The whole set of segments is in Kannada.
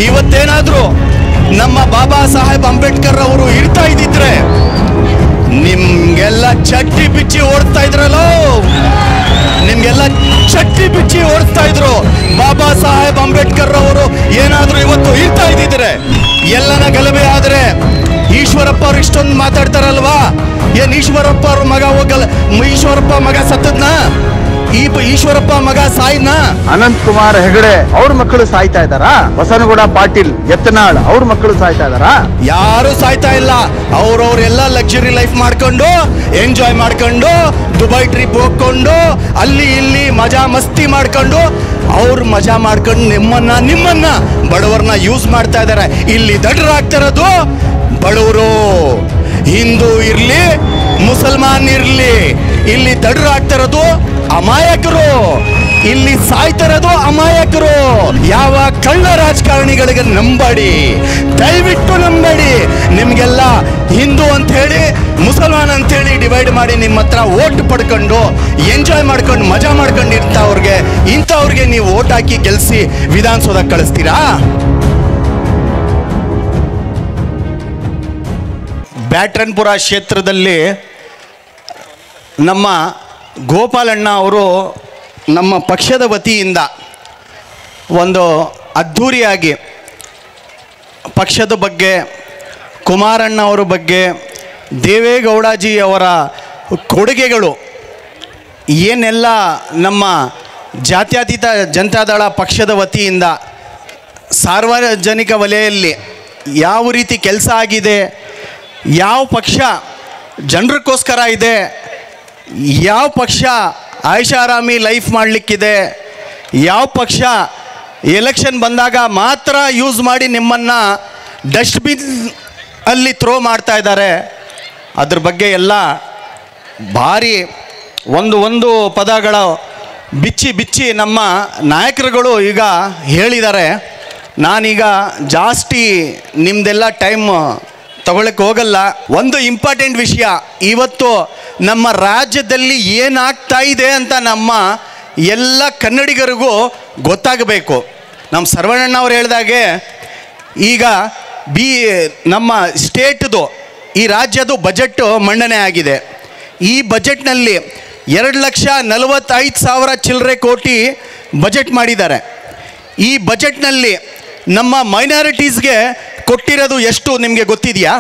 ಇವತ್ತೇನಾದ್ರೂ ನಮ್ಮ ಬಾಬಾ ಸಾಹೇಬ್ ಅಂಬೇಡ್ಕರ್ ಅವರು ಇರ್ತಾ ಇದ್ದಿದ್ರೆ ನಿಮ್ಗೆಲ್ಲ ಚಟ್ಟಿ ಬಿಚ್ಚಿ ಓಡಿಸ್ತಾ ಇದ್ರಲ್ಲೋ ನಿಮ್ಗೆಲ್ಲ ಚಟ್ಟಿ ಬಿಚ್ಚಿ ಓಡಿಸ್ತಾ ಇದ್ರು ಬಾಬಾ ಸಾಹೇಬ್ ಅಂಬೇಡ್ಕರ್ ಅವರು ಏನಾದ್ರೂ ಇವತ್ತು ಇರ್ತಾ ಇದ್ದಿದ್ರೆ ಎಲ್ಲನ ಗಲಭೆ ಆದ್ರೆ ಈಶ್ವರಪ್ಪ ಅವ್ರು ಇಷ್ಟೊಂದು ಮಾತಾಡ್ತಾರಲ್ವಾ ಏನ್ ಈಶ್ವರಪ್ಪ ಅವ್ರ ಮಗ ಹೋಗಲ್ಲ ಈಶ್ವರಪ್ಪ ಮಗ ಸತ್ತದ್ನ ಈ ಪ- ಈಶ್ವರಪ್ಪ ಮಗ ಸಾಯ್ನಾ ಅನಂತ್ ಕುಮಾರ್ ಹೆಗಡೆ ಅವ್ರ ಮಕ್ಕಳು ಸಾಯ್ತಾ ಇದಾರಾ ಬಸನಗೌಡ ಪಾಟೀಲ್ ಯತ್ನಾಳ್ ಅವ್ರ ಮಕ್ಕಳು ಸಾಯ್ತಾ ಇದಾರಾ ಯಾರು ಸಾಯ್ತಾ ಇಲ್ಲ ಅವ್ರವ್ರೆಲ್ಲ ಲಕ್ಸುರಿ ಲೈಫ್ ಮಾಡ್ಕೊಂಡು ಎಂಜಾಯ್ ಮಾಡ್ಕೊಂಡು ದುಬೈ ಟ್ರಿಪ್ ಹೋಗ್ಕೊಂಡು ಅಲ್ಲಿ ಇಲ್ಲಿ ಮಜಾ ಮಸ್ತಿ ಮಾಡ್ಕೊಂಡು ಅವ್ರು ಮಜಾ ಮಾಡ್ಕೊಂಡು ನಿಮ್ಮನ್ನ ನಿಮ್ಮನ್ನ ಬಡವರನ್ನ ಯೂಸ್ ಮಾಡ್ತಾ ಇದ್ದಾರೆ ಇಲ್ಲಿ ದಡ್ಡರಾಗ್ತಿರೋದು ಬಡವರು ಹಿಂದೂ ಇರ್ಲಿ ಮುಸಲ್ಮಾನ್ ಇರ್ಲಿ ಇಲ್ಲಿ ದಡ್ಡರಾಗ್ತಿರೋದು ಅಮಾಯಕರು ಇಲ್ಲಿ ಸಾಯ್ತಿರೋದು ಅಮಾಯಕರು ಯಾವ ಕಳ್ಳ ರಾಜಕಾರಣಿಗಳಿಗೆ ನಂಬಡಿ ದಯವಿಟ್ಟು ನಂಬಡಿ ನಿಮ್ಗೆಲ್ಲ ಹಿಂದೂ ಅಂತ ಹೇಳಿ ಮುಸಲ್ಮಾನ್ ಅಂತ ಹೇಳಿ ಡಿವೈಡ್ ಮಾಡಿ ನಿಮ್ಮ ಹತ್ರ ಓಟ್ ಪಡ್ಕೊಂಡು ಎಂಜಾಯ್ ಮಾಡ್ಕೊಂಡು ಮಜಾ ಮಾಡ್ಕೊಂಡು ಇರ್ತಾವ್ರಿಗೆ ಇಂಥವ್ರಿಗೆ ನೀವು ಓಟ್ ಹಾಕಿ ಗೆಲ್ಸಿ ವಿಧಾನಸೌಧಕ್ಕೆ ಕಳಿಸ್ತೀರಾ ಬ್ಯಾಟ್ರನ್ಪುರ ಕ್ಷೇತ್ರದಲ್ಲಿ ನಮ್ಮ ಗೋಪಾಲಣ್ಣ ಅವರು ನಮ್ಮ ಪಕ್ಷದ ವತಿಯಿಂದ ಒಂದು ಅದ್ಧೂರಿಯಾಗಿ ಪಕ್ಷದ ಬಗ್ಗೆ ಕುಮಾರಣ್ಣ ಅವರ ಬಗ್ಗೆ ದೇವೇಗೌಡಜಿ ಅವರ ಕೊಡುಗೆಗಳು ಏನೆಲ್ಲ ನಮ್ಮ ಜಾತ್ಯತೀತ ಜನತಾದಳ ಪಕ್ಷದ ವತಿಯಿಂದ ಸಾರ್ವಜನಿಕ ವಲಯಲ್ಲಿ ಯಾವ ರೀತಿ ಕೆಲಸ ಆಗಿದೆ ಯಾವ ಪಕ್ಷ ಜನರಿಗೋಸ್ಕರ ಇದೆ ಯಾವ ಪಕ್ಷ ಆಯ್ಷಾರಾಮಿ ಲೈಫ್ ಮಾಡಲಿಕ್ಕಿದೆ ಯಾವ ಪಕ್ಷ ಎಲೆಕ್ಷನ್ ಬಂದಾಗ ಮಾತ್ರ ಯೂಸ್ ಮಾಡಿ ನಿಮ್ಮನ್ನು ಡಸ್ಟ್ಬಿನ್ ಅಲ್ಲಿ ಥ್ರೋ ಮಾಡ್ತಾ ಇದ್ದಾರೆ ಅದ್ರ ಬಗ್ಗೆ ಎಲ್ಲ ಭಾರಿ ಒಂದು ಒಂದು ಪದಗಳ ಬಿಚ್ಚಿ ಬಿಚ್ಚಿ ನಮ್ಮ ನಾಯಕರುಗಳು ಈಗ ಹೇಳಿದ್ದಾರೆ ನಾನೀಗ ಜಾಸ್ತಿ ನಿಮ್ಮದೆಲ್ಲ ಟೈಮ್ ತಗೊಳಕ್ಕೆ ಹೋಗಲ್ಲ ಒಂದು ಇಂಪಾರ್ಟೆಂಟ್ ವಿಷಯ ಇವತ್ತು ನಮ್ಮ ರಾಜ್ಯದಲ್ಲಿ ಏನಾಗ್ತಾ ಇದೆ ಅಂತ ನಮ್ಮ ಎಲ್ಲ ಕನ್ನಡಿಗರಿಗೂ ಗೊತ್ತಾಗಬೇಕು ನಮ್ಮ ಸರ್ವಣ್ಣಣ್ಣ ಅವ್ರು ಹೇಳಿದಾಗೆ ಈಗ ಬಿ ನಮ್ಮ ಸ್ಟೇಟ್ದು ಈ ರಾಜ್ಯದ ಬಜೆಟ್ ಮಂಡನೆ ಆಗಿದೆ ಈ ಬಜೆಟ್ನಲ್ಲಿ ಎರಡು ಲಕ್ಷ ನಲವತ್ತೈದು ಸಾವಿರ ಚಿಲ್ಲರೆ ಕೋಟಿ ಬಜೆಟ್ ಮಾಡಿದ್ದಾರೆ ಈ ಬಜೆಟ್ನಲ್ಲಿ ನಮ್ಮ ಮೈನಾರಿಟೀಸ್ಗೆ ಕೊಟ್ಟಿರೋದು ಎಷ್ಟು ನಿಮಗೆ ಗೊತ್ತಿದೆಯಾ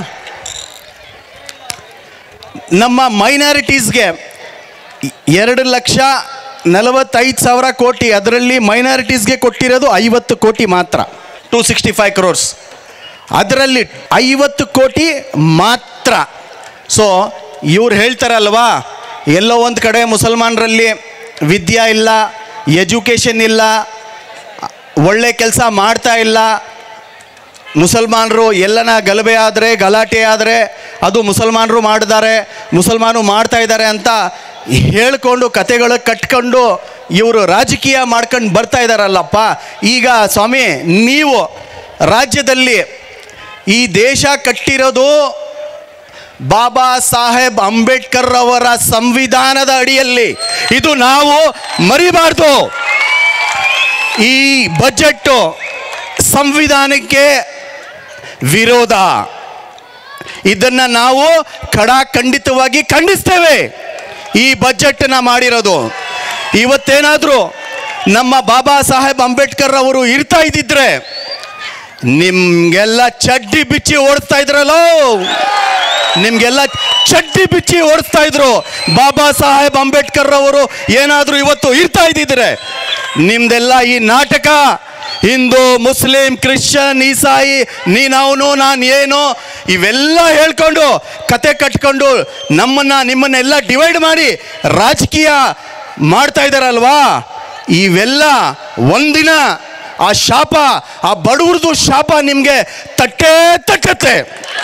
ನಮ್ಮ ಮೈನಾರಿಟೀಸ್ಗೆ ಎರಡು ಲಕ್ಷ ನಲವತ್ತೈದು ಸಾವಿರ ಕೋಟಿ ಅದರಲ್ಲಿ ಮೈನಾರಿಟೀಸ್ಗೆ ಕೊಟ್ಟಿರೋದು ಐವತ್ತು ಕೋಟಿ ಮಾತ್ರ ಟು ಸಿಕ್ಸ್ಟಿ ಫೈವ್ ಕ್ರೋರ್ಸ್ ಅದರಲ್ಲಿ ಐವತ್ತು ಕೋಟಿ ಮಾತ್ರ ಸೊ ಇವ್ರು ಹೇಳ್ತಾರಲ್ವಾ ಎಲ್ಲೋ ಒಂದು ಕಡೆ ಮುಸಲ್ಮಾನರಲ್ಲಿ ವಿದ್ಯಾ ಇಲ್ಲ ಎಜುಕೇಷನ್ ಇಲ್ಲ ಒಳ್ಳೆ ಕೆಲಸ ಮಾಡ್ತಾ ಇಲ್ಲ ಮುಸಲ್ಮಾನರು ಎಲ್ಲನ ಗಲಭೆ ಆದರೆ ಗಲಾಟೆ ಆದರೆ ಅದು ಮುಸಲ್ಮಾನರು ಮಾಡಿದ್ದಾರೆ ಮುಸಲ್ಮಾನು ಮಾಡ್ತಾ ಇದ್ದಾರೆ ಅಂತ ಹೇಳ್ಕೊಂಡು ಕತೆಗಳು ಕಟ್ಕೊಂಡು ಇವರು ರಾಜಕೀಯ ಮಾಡ್ಕೊಂಡು ಬರ್ತಾ ಇದ್ದಾರಲ್ಲಪ್ಪ ಈಗ ಸ್ವಾಮಿ ನೀವು ರಾಜ್ಯದಲ್ಲಿ ಈ ದೇಶ ಕಟ್ಟಿರೋದು ಬಾಬಾ ಸಾಹೇಬ್ ಅಂಬೇಡ್ಕರ್ ಅವರ ಸಂವಿಧಾನದ ಅಡಿಯಲ್ಲಿ ಇದು ನಾವು ಮರಿಬಾರ್ದು ಈ ಬಜೆಟ್ಟು ಸಂವಿಧಾನಕ್ಕೆ ವಿರೋಧ ಇದನ್ನ ನಾವು ಖಡಾಖಂಡಿತವಾಗಿ ಖಂಡಿಸ್ತೇವೆ ಈ ಬಜೆಟ್ನ ಮಾಡಿರೋದು ಇವತ್ತೇನಾದರೂ ನಮ್ಮ ಬಾಬಾ ಸಾಹೇಬ್ ಅಂಬೇಡ್ಕರ್ ಅವರು ಇರ್ತಾ ಇದ್ದಿದ್ರೆ ನಿಮ್ಗೆಲ್ಲ ಚಡ್ಡಿ ಬಿಚ್ಚಿ ಓಡಿಸ್ತಾ ಇದ್ರಲ್ಲೋ ನಿಮ್ಗೆಲ್ಲ ಚಡ್ಡಿ ಬಿಚ್ಚಿ ಓಡಿಸ್ತಾ ಇದ್ರು ಬಾಬಾ ಸಾಹೇಬ್ ಅಂಬೇಡ್ಕರ್ ಅವರು ಏನಾದರೂ ಇವತ್ತು ಇರ್ತಾ ಇದ್ದಿದ್ರೆ ನಿಮ್ದೆಲ್ಲ ಈ ನಾಟಕ ಹಿಂದೂ ಮುಸ್ಲಿಂ ಕ್ರಿಶ್ಚಿಯನ್ ಈಸಾಯಿ ನೀನವನು ನಾನು ಏನು ಇವೆಲ್ಲ ಹೇಳ್ಕೊಂಡು ಕತೆ ಕಟ್ಕೊಂಡು ನಮ್ಮನ್ನ ನಿಮ್ಮನ್ನೆಲ್ಲ ಡಿವೈಡ್ ಮಾಡಿ ರಾಜಕೀಯ ಮಾಡ್ತಾ ಇದ್ದಾರಲ್ವಾ ಇವೆಲ್ಲ ಒಂದಿನ ಆ ಶಾಪ ಆ ಬಡವ್ರದ್ದು ಶಾಪ ನಿಮಗೆ ತಟ್ಟೇ ತಟ್ಟತ್ತೆ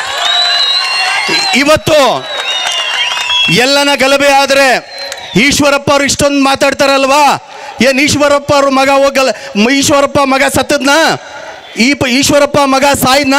ಇವತ್ತು ಎಲ್ಲನ ಗಲಭೆ ಆದರೆ ಈಶ್ವರಪ್ಪ ಅವ್ರು ಇಷ್ಟೊಂದು ಮಾತಾಡ್ತಾರಲ್ವಾ ಏನು ಈಶ್ವರಪ್ಪ ಅವ್ರ ಮಗ ಹೋಗಲ್ಲ ಮ- ಈಶ್ವರಪ್ಪ ಮಗ ಸತ್ತದ್ನ ಈ ಪ ಈಶ್ವರಪ್ಪ ಮಗ ಸಾಯ್ನ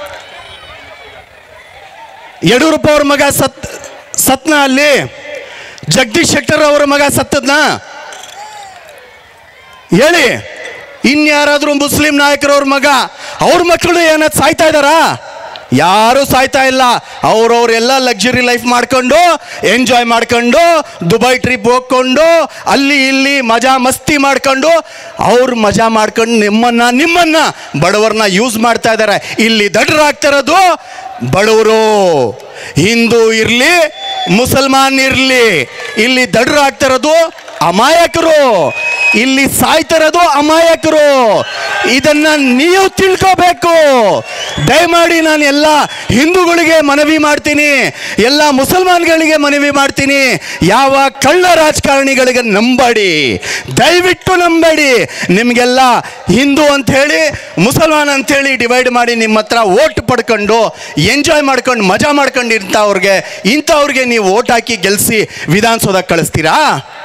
ಯಡಿಯೂರಪ್ಪ ಅವ್ರ ಮಗ ಸತ್ ಸತ್ನ ಅಲ್ಲಿ ಜಗದೀಶ್ ಶೆಟ್ಟರ್ ಅವರ ಮಗ ಸತ್ತದ್ನ ಹೇಳಿ ಇನ್ಯಾರಾದ್ರೂ ಮುಸ್ಲಿಂ ನಾಯಕರವ್ರ ಮಗ ಅವ್ರ ಮಕ್ಕಳು ಏನಾದ್ರು ಸಾಯ್ತಾ ಇದ್ದಾರಾ ಯಾರು ಸಾಯ್ತಾ ಇಲ್ಲ ಅವ್ರವ್ರೆಲ್ಲ ಲಕ್ಸುರಿ ಲೈಫ್ ಮಾಡ್ಕೊಂಡು ಎಂಜಾಯ್ ಮಾಡ್ಕೊಂಡು ದುಬೈ ಟ್ರಿಪ್ ಹೋಗ್ಕೊಂಡು ಅಲ್ಲಿ ಇಲ್ಲಿ ಮಜಾ ಮಸ್ತಿ ಮಾಡ್ಕೊಂಡು ಅವ್ರು ಮಜಾ ಮಾಡ್ಕೊಂಡು ನಿಮ್ಮನ್ನ ನಿಮ್ಮನ್ನ ಬಡವರನ್ನ ಯೂಸ್ ಮಾಡ್ತಾ ಇದ್ದಾರೆ ಇಲ್ಲಿ ದಡ್ಡರಾಗ್ತಿರೋದು ಬಡವರು ಹಿಂದೂ ಇರಲಿ ಮುಸಲ್ಮಾನ್ ಇರಲಿ ಇಲ್ಲಿ ದಡ್ಡರಾಗ್ತಿರೋದು ಅಮಾಯಕರು ಇಲ್ಲಿ ಸಾಯ್ತಿರೋದು ಅಮಾಯಕರು ಇದನ್ನ ನೀವು ತಿಳ್ಕೋಬೇಕು ದಯಮಾಡಿ ನಾನು ಎಲ್ಲ ಹಿಂದೂಗಳಿಗೆ ಮನವಿ ಮಾಡ್ತೀನಿ ಎಲ್ಲ ಮುಸಲ್ಮಾನ್ಗಳಿಗೆ ಮನವಿ ಮಾಡ್ತೀನಿ ಯಾವ ಕಳ್ಳ ರಾಜಕಾರಣಿಗಳಿಗೆ ನಂಬಡಿ ದಯವಿಟ್ಟು ನಂಬಡಿ ನಿಮಗೆಲ್ಲ ಹಿಂದೂ ಅಂತ ಹೇಳಿ ಮುಸಲ್ಮಾನ್ ಅಂತ ಹೇಳಿ ಡಿವೈಡ್ ಮಾಡಿ ನಿಮ್ಮ ಹತ್ರ ಓಟ್ ಪಡ್ಕೊಂಡು ಎಂಜಾಯ್ ಮಾಡ್ಕೊಂಡು ಮಜಾ ಮಾಡ್ಕೊಂಡು ಇಂಥವ್ರಿಗೆ ಇಂಥವ್ರಿಗೆ ನೀವು ಓಟ್ ಹಾಕಿ ಗೆಲ್ಲಿಸಿ ವಿಧಾನಸೌಧಕ್ಕೆ ಕಳಿಸ್ತೀರಾ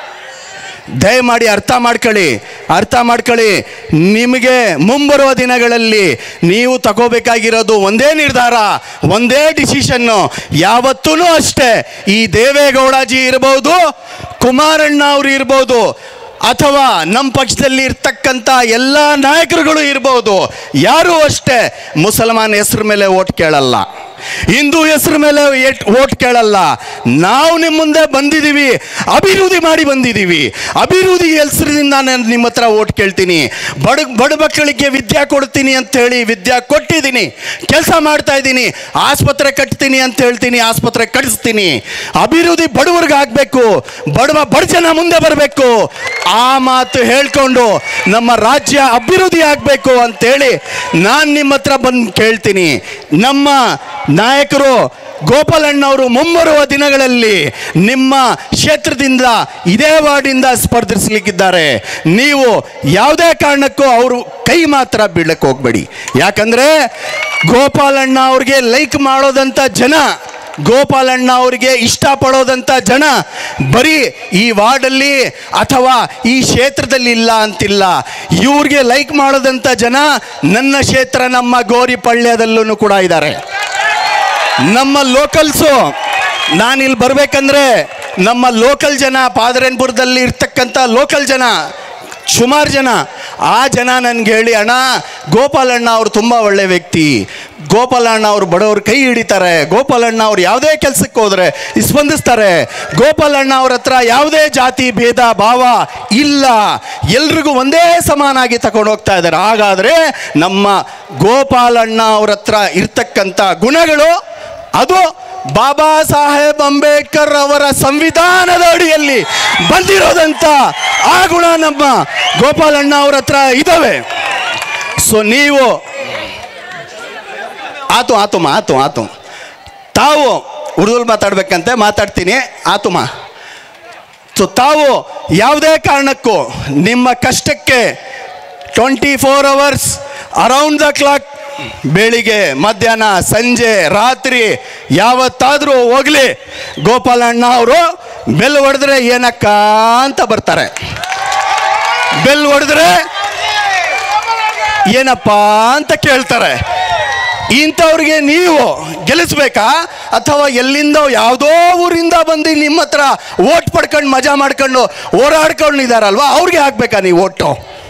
ದಯಮಾಡಿ ಅರ್ಥ ಮಾಡ್ಕೊಳ್ಳಿ ಅರ್ಥ ಮಾಡ್ಕೊಳ್ಳಿ ನಿಮಗೆ ಮುಂಬರುವ ದಿನಗಳಲ್ಲಿ ನೀವು ತಗೋಬೇಕಾಗಿರೋದು ಒಂದೇ ನಿರ್ಧಾರ ಒಂದೇ ಡಿಸಿಷನ್ನು ಯಾವತ್ತೂ ಅಷ್ಟೇ ಈ ದೇವೇಗೌಡಜಿ ಇರ್ಬೋದು ಕುಮಾರಣ್ಣ ಅವರು ಇರ್ಬೋದು ಅಥವಾ ನಮ್ಮ ಪಕ್ಷದಲ್ಲಿ ಇರ್ತಕ್ಕಂಥ ಎಲ್ಲ ನಾಯಕರುಗಳು ಇರ್ಬೋದು ಯಾರೂ ಅಷ್ಟೇ ಮುಸಲ್ಮಾನ್ ಹೆಸರು ಮೇಲೆ ಓಟ್ ಕೇಳಲ್ಲ ಹಿಂದೂ ಹೆಸರು ಮೇಲೆ ಓಟ್ ಕೇಳಲ್ಲ ನಾವು ನಿಮ್ಮ ಮುಂದೆ ಬಂದಿದ್ದೀವಿ ಅಭಿವೃದ್ಧಿ ಮಾಡಿ ಬಂದಿದ್ದೀವಿ ಅಭಿವೃದ್ಧಿ ಹೆಸರಿನಿಂದ ನಾನು ನಿಮ್ಮ ಹತ್ರ ಓಟ್ ಕೇಳ್ತೀನಿ ಬಡ ಬಡ ಮಕ್ಕಳಿಗೆ ವಿದ್ಯಾ ಕೊಡ್ತೀನಿ ಅಂತ ಹೇಳಿ ವಿದ್ಯಾ ಕೊಟ್ಟಿದ್ದೀನಿ ಕೆಲಸ ಮಾಡ್ತಾ ಇದ್ದೀನಿ ಆಸ್ಪತ್ರೆ ಕಟ್ತೀನಿ ಅಂತ ಹೇಳ್ತೀನಿ ಆಸ್ಪತ್ರೆ ಕಟ್ಟಿಸ್ತೀನಿ ಅಭಿವೃದ್ಧಿ ಬಡವರಿಗೆ ಆಗಬೇಕು ಬಡವ ಬಡ ಜನ ಮುಂದೆ ಬರಬೇಕು ಆ ಮಾತು ಹೇಳ್ಕೊಂಡು ನಮ್ಮ ರಾಜ್ಯ ಅಭಿವೃದ್ಧಿ ಆಗಬೇಕು ಅಂತೇಳಿ ನಾನು ನಿಮ್ಮ ಹತ್ರ ಬಂದು ಕೇಳ್ತೀನಿ ನಮ್ಮ ನಾಯಕರು ಗೋಪಾಲಣ್ಣವರು ಮುಂಬರುವ ದಿನಗಳಲ್ಲಿ ನಿಮ್ಮ ಕ್ಷೇತ್ರದಿಂದ ಇದೇ ವಾರ್ಡಿಂದ ಸ್ಪರ್ಧಿಸಲಿಕ್ಕಿದ್ದಾರೆ ನೀವು ಯಾವುದೇ ಕಾರಣಕ್ಕೂ ಅವರು ಕೈ ಮಾತ್ರ ಬೀಳಕ್ಕೆ ಹೋಗ್ಬೇಡಿ ಯಾಕಂದ್ರೆ ಗೋಪಾಲಣ್ಣ ಅವ್ರಿಗೆ ಲೈಕ್ ಮಾಡೋದಂಥ ಜನ ಗೋಪಾಲಣ್ಣ ಅವರಿಗೆ ಇಷ್ಟಪಡೋದಂಥ ಜನ ಬರೀ ಈ ವಾರ್ಡಲ್ಲಿ ಅಥವಾ ಈ ಕ್ಷೇತ್ರದಲ್ಲಿ ಇಲ್ಲ ಅಂತಿಲ್ಲ ಇವ್ರಿಗೆ ಲೈಕ್ ಮಾಡೋದಂಥ ಜನ ನನ್ನ ಕ್ಷೇತ್ರ ನಮ್ಮ ಗೋರಿಪಳ್ಯದಲ್ಲೂ ಕೂಡ ಇದ್ದಾರೆ ನಮ್ಮ ಲೋಕಲ್ಸು ನಾನಿಲ್ಲಿ ಬರಬೇಕಂದ್ರೆ ನಮ್ಮ ಲೋಕಲ್ ಜನ ಪಾದರೇನ್ಪುರದಲ್ಲಿ ಇರ್ತಕ್ಕಂಥ ಲೋಕಲ್ ಜನ ಸುಮಾರು ಜನ ಆ ಜನ ನನಗೆ ಹೇಳಿ ಅಣ್ಣ ಗೋಪಾಲಣ್ಣ ಅವರು ತುಂಬ ಒಳ್ಳೆ ವ್ಯಕ್ತಿ ಗೋಪಾಲಣ್ಣ ಅವರು ಬಡವ್ರ ಕೈ ಹಿಡಿತಾರೆ ಗೋಪಾಲಣ್ಣ ಅವ್ರು ಯಾವುದೇ ಕೆಲಸಕ್ಕೆ ಹೋದರೆ ಸ್ಪಂದಿಸ್ತಾರೆ ಗೋಪಾಲಣ್ಣ ಅವ್ರ ಹತ್ರ ಯಾವುದೇ ಜಾತಿ ಭೇದ ಭಾವ ಇಲ್ಲ ಎಲ್ರಿಗೂ ಒಂದೇ ಸಮಾನಾಗಿ ತಗೊಂಡು ಹೋಗ್ತಾ ಇದ್ದಾರೆ ಹಾಗಾದರೆ ನಮ್ಮ ಗೋಪಾಲಣ್ಣ ಅವ್ರ ಹತ್ರ ಇರ್ತಕ್ಕಂಥ ಗುಣಗಳು ಅದು ಬಾಬಾ ಸಾಹೇಬ್ ಅಂಬೇಡ್ಕರ್ ಅವರ ಸಂವಿಧಾನದ ಅಡಿಯಲ್ಲಿ ಬಂದಿರೋದಂತ ಆ ಗುಣ ನಮ್ಮ ಗೋಪಾಲಣ್ಣ ಅವ್ರ ಹತ್ರ ಇದ್ದಾವೆ ಸೊ ನೀವು ಆತು ಆತುಮ ಆತು ಆತು ತಾವು ಉರ್ದುಲ್ ಮಾತಾಡ್ಬೇಕಂತೆ ಮಾತಾಡ್ತೀನಿ ಆತುಮ ಸೊ ತಾವು ಯಾವುದೇ ಕಾರಣಕ್ಕೂ ನಿಮ್ಮ ಕಷ್ಟಕ್ಕೆ twenty four hours around the clock ಬೆಳಿಗ್ಗೆ ಮಧ್ಯಾಹ್ನ ಸಂಜೆ ರಾತ್ರಿ ಯಾವತ್ತಾದರೂ ಹೋಗ್ಲಿ ಗೋಪಾಲಣ್ಣ ಅವರು ಬೆಲ್ ಹೊಡೆದ್ರೆ ಏನಕ್ಕ ಅಂತ ಬರ್ತಾರೆ ಬೆಲ್ ಹೊಡೆದ್ರೆ ಏನಪ್ಪ ಅಂತ ಕೇಳ್ತಾರೆ ಇಂಥವ್ರಿಗೆ ನೀವು ಗೆಲ್ಲಿಸ್ಬೇಕಾ ಅಥವಾ ಎಲ್ಲಿಂದ ಯಾವುದೋ ಊರಿಂದ ಬಂದು ನಿಮ್ಮ ಹತ್ರ ಓಟ್ ಪಡ್ಕೊಂಡು ಮಜಾ ಮಾಡ್ಕೊಂಡು ಓಡಾಡ್ಕೊಂಡಿದಾರಲ್ವಾ ಅವ್ರಿಗೆ ಹಾಕ್ಬೇಕಾ ನೀವು ಓಟು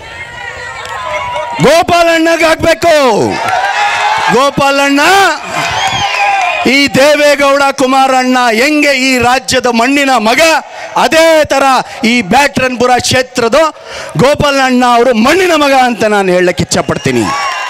ಗೋಪಾಲಣ್ಣಗೆ ಹಾಕ್ಬೇಕು ಗೋಪಾಲಣ್ಣ ಈ ದೇವೇಗೌಡ ಕುಮಾರಣ್ಣ ಹೆಂಗೆ ಈ ರಾಜ್ಯದ ಮಣ್ಣಿನ ಮಗ ಅದೇ ಥರ ಈ ಬ್ಯಾಟ್ರನ್ಪುರ ಕ್ಷೇತ್ರದ ಗೋಪಾಲಣ್ಣ ಅವರು ಮಣ್ಣಿನ ಮಗ ಅಂತ ನಾನು ಹೇಳಕ್ಕೆ ಇಚ್ಛಪಡ್ತೀನಿ